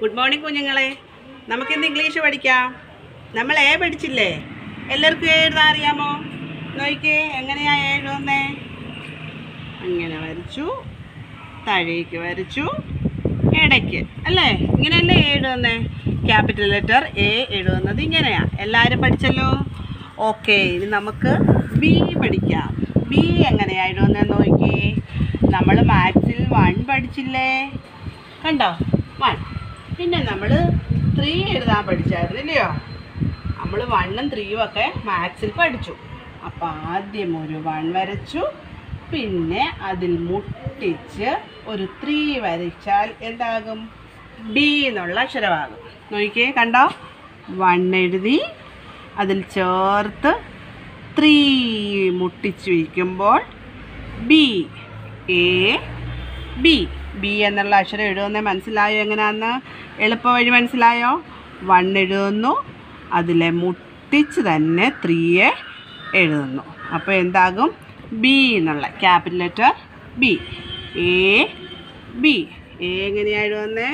good morning കുഞ്ഞുങ്ങളെ നമുക്കിന്ന് English പഠിക്കാം നമ്മൾ എ പഠിച്ചില്ലേ എല്ലാവർക്കും എ എഴുതാൻ അറിയാമോ നോക്കിക്കേ എങ്ങനെയാ എ എഴുതുന്നേ അങ്ങനെ വരച്ചു താഴേക്ക് വരച്ചു ഇടയ്ക്ക് അല്ലേ ഇങ്ങനെയല്ലേ എ എഴുതുന്നേ ക്യാപിറ്റൽ ലെറ്റർ എ എഴുതുന്നത് ഇങ്ങനെയാ എല്ലാവരും പഠിച്ചല്ലോ ഓക്കെ ഇനി നമുക്ക് ബി പഠിക്കാം ബി എങ്ങനെയാ എഴുതുന്നതെന്ന് നോക്കിയേ നമ്മൾ മാത്സിൽ വൺ പഠിച്ചില്ലേ കണ്ടോ വൺ പിന്നെ നമ്മൾ ത്രീ എഴുതാൻ പഠിച്ചായിരുന്നു ഇല്ലയോ നമ്മൾ വണ്ണും ത്രീയും ഒക്കെ മാത്സിൽ പഠിച്ചു അപ്പോൾ ആദ്യം ഒരു വൺ വരച്ചു പിന്നെ അതിൽ മുട്ടിച്ച് ഒരു ത്രീ വരച്ചാൽ എന്താകും ബി എന്നുള്ള അക്ഷരമാകും നോക്കിയേ കണ്ടോ വൺ എഴുതി അതിൽ ചേർത്ത് ത്രീ മുട്ടിച്ച് വയ്ക്കുമ്പോൾ ബി എ ബി ബി എന്നുള്ള അക്ഷരം എഴുതുന്നത് മനസ്സിലായോ എങ്ങനെയാന്ന് എളുപ്പ വഴി മനസ്സിലായോ വൺ എഴുതുന്നു അതിലെ മുട്ടിച്ച് തന്നെ ത്രീയെ എഴുതുന്നു അപ്പോൾ എന്താകും ബി എന്നുള്ള capital letter B A B A എങ്ങനെയാണ് എഴുതുന്നേ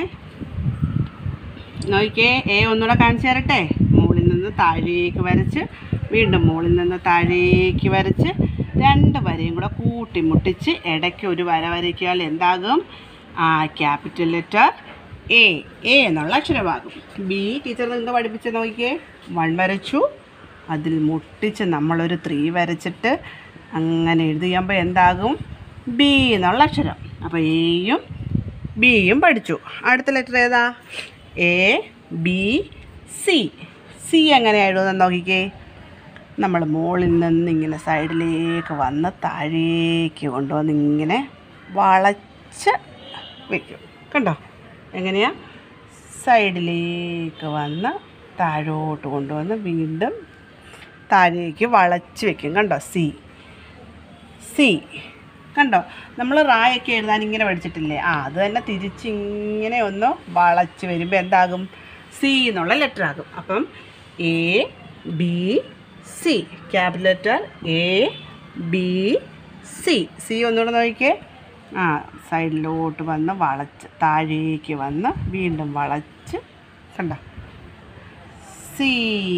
നോക്കിയേ എ ഒന്നുകൂടെ കാണിച്ചു തരട്ടെ മുകളിൽ നിന്ന് താഴേക്ക് വരച്ച് വീണ്ടും മുകളിൽ നിന്ന് താഴേക്ക് വരച്ച് രണ്ട് വരയും കൂടെ കൂട്ടി മുട്ടിച്ച് ഇടയ്ക്ക് ഒരു വര വരയ്ക്കാൽ എന്താകും ആ ക്യാപിറ്റൽ ലെറ്റർ എ എ എന്നുള്ള അക്ഷരമാകും ബി ടീച്ചർ നിങ്ങൾക്ക് പഠിപ്പിച്ച് നോക്കിയേ വൺ വരച്ചു അതിൽ മുട്ടിച്ച് നമ്മളൊരു ത്രീ വരച്ചിട്ട് അങ്ങനെ എഴുതിയുമ്പോൾ എന്താകും ബി എന്നുള്ള അക്ഷരം അപ്പോൾ എയും ബിയും പഠിച്ചു അടുത്ത ലെറ്റർ ഏതാ എ ബി സി സി എങ്ങനെ എഴുതുന്നത് നോക്കിക്കേ നമ്മൾ മുകളിൽ നിന്ന് ഇങ്ങനെ സൈഡിലേക്ക് വന്ന് താഴേക്ക് കൊണ്ടുവന്ന് ഇങ്ങനെ വളച്ച് വെക്കും കണ്ടോ എങ്ങനെയാ സൈഡിലേക്ക് വന്ന് താഴോട്ട് കൊണ്ടുവന്ന് വീണ്ടും താഴേക്ക് വളച്ച് വെക്കും കണ്ടോ സി സി കണ്ടോ നമ്മൾ റായൊക്കെ എഴുതാൻ ഇങ്ങനെ പഠിച്ചിട്ടില്ലേ ആ അത് തന്നെ തിരിച്ചിങ്ങനെ ഒന്ന് വളച്ച് വരുമ്പോൾ എന്താകും സി എന്നുള്ള ലെറ്റർ ആകും അപ്പം A B C capital letter A B C C ഒന്നുകൂടെ നോക്കിക്കേ ആ സൈഡിലോട്ട് വന്ന് വളച്ച് താഴേക്ക് വന്ന് വീണ്ടും വളച്ച് കണ്ടോ C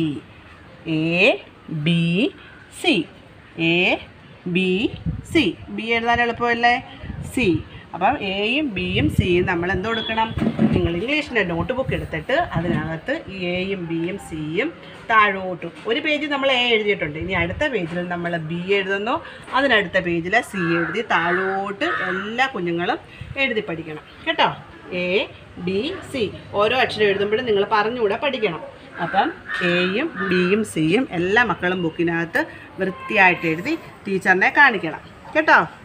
A B C A B C B എഴുതാൻ എളുപ്പമല്ലേ സി അപ്പം എയും ബിയും സിയും നമ്മൾ എന്ത് കൊടുക്കണം നിങ്ങൾ ഇംഗ്ലീഷിൻ്റെ നോട്ട് ബുക്ക് എടുത്തിട്ട് അതിനകത്ത് ഈ എയും ബിയും സിയും താഴോട്ട് ഒരു പേജിൽ നമ്മൾ എ എഴുതിയിട്ടുണ്ട് ഇനി അടുത്ത പേജിൽ നമ്മൾ ബി എഴുതുന്നു അതിനടുത്ത പേജിൽ സി എഴുതി താഴോട്ട് എല്ലാ കുഞ്ഞുങ്ങളും എഴുതി പഠിക്കണം കേട്ടോ എ ബി സി ഓരോ അക്ഷരം എഴുതുമ്പോഴും നിങ്ങൾ പറഞ്ഞുകൂടെ പഠിക്കണം അപ്പം എയും ബിയും സിയും എല്ലാ മക്കളും ബുക്കിനകത്ത് വൃത്തിയായിട്ട് എഴുതി ടീച്ചറിനെ കാണിക്കണം കേട്ടോ